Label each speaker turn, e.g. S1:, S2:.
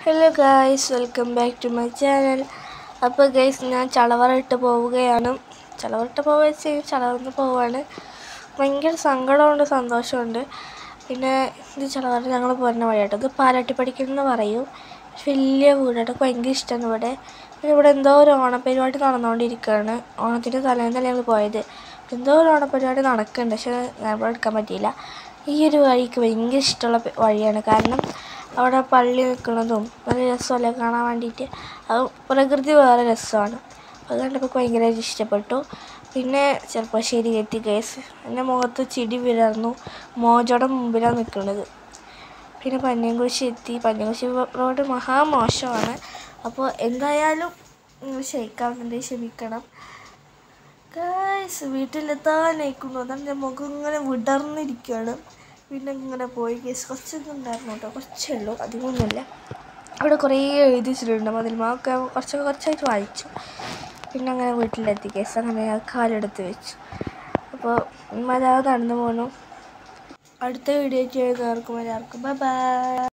S1: hello guys welcome back to my channel അപ്പോൾ guys ഞാൻ ചളവറ ഇട്ട് പോവുകയാണ് ചളവറ ഇട്ട് പോവുക വെച്ച് കഴിഞ്ഞാൽ ചളവറിന്ന് പോവുകയാണ് ഭയങ്കര സങ്കടമുണ്ട് സന്തോഷമുണ്ട് പിന്നെ ഇത് ചളവറ ഞങ്ങൾ പോരുന്ന വഴിയാട്ടോ ഇത് പാലാട്ടിപ്പടിക്കൽ പറയും വലിയ വീടാട്ടോ ഭയങ്കര ഇഷ്ടമാണ് ഇവിടെ പിന്നെ ഇവിടെ എന്തോ ഒരു ഓണപ്പരിപാടി നടന്നുകൊണ്ടിരിക്കുകയാണ് ഓണത്തിൻ്റെ തലേന്നല്ലേ ഞങ്ങൾ പോയത് എന്തോ ഒരു ഓണപ്പരിപാടി നടക്കുന്നുണ്ട് പക്ഷേ ഞാൻ ഇവിടെ എടുക്കാൻ പറ്റിയില്ല ഈ ഒരു വഴിക്ക് ഭയങ്കര ഇഷ്ടമുള്ള പ- വഴിയാണ് കാരണം അവിടെ പള്ളി നിൽക്കുന്നതും നല്ല രസമല്ലേ കാണാൻ വേണ്ടിയിട്ട് അത് പ്രകൃതി വേറെ രസമാണ് അത് കണ്ടപ്പോൾ ഭയങ്കരമായിട്ട് ഇഷ്ടപ്പെട്ടു പിന്നെ ചെറുപ്പശ്ശേരി എത്തി കേസ് എൻ്റെ മുഖത്ത് ചിരി വിടർന്നു മോജോടെ മുമ്പിലാണ് നിൽക്കുന്നത് പിന്നെ പന്നിയംകുരിശി എത്തി പന്നിയംകുരിശി റോഡ് മഹാമോശമാണ് അപ്പോൾ എന്തായാലും നിങ്ങൾ ക്ഷയിക്കാവുന്നുണ്ടെങ്കിൽ ക്ഷമിക്കണം ഗായ്സ് വീട്ടിലെത്താനായിക്കുന്നു അതാണ് എൻ്റെ മുഖം ഇങ്ങനെ വിടർന്നിരിക്കുകയാണ് പിന്നെ ഇങ്ങനെ പോയി കേസ് കുറച്ചൊന്നും ഉണ്ടായിരുന്നു കേട്ടോ കുറച്ചേ ഉള്ളൂ അധികമൊന്നുമില്ല അവിടെ കുറേ എഴുതി വെച്ചിട്ടുണ്ട് മതിൽമാവൊക്കെ കുറച്ചൊക്കെ കുറച്ചായിട്ട് വായിച്ചു പിന്നെ അങ്ങനെ വീട്ടിലെത്തി കേസ് അങ്ങനെ ഞാൻ കാലെടുത്ത് വെച്ചു അപ്പോൾ മഴ നടന്നു പോകണം അടുത്ത വീഡിയോ ചെയ്യുന്നവർക്കും എല്ലാവർക്കും ബൈ ബൈ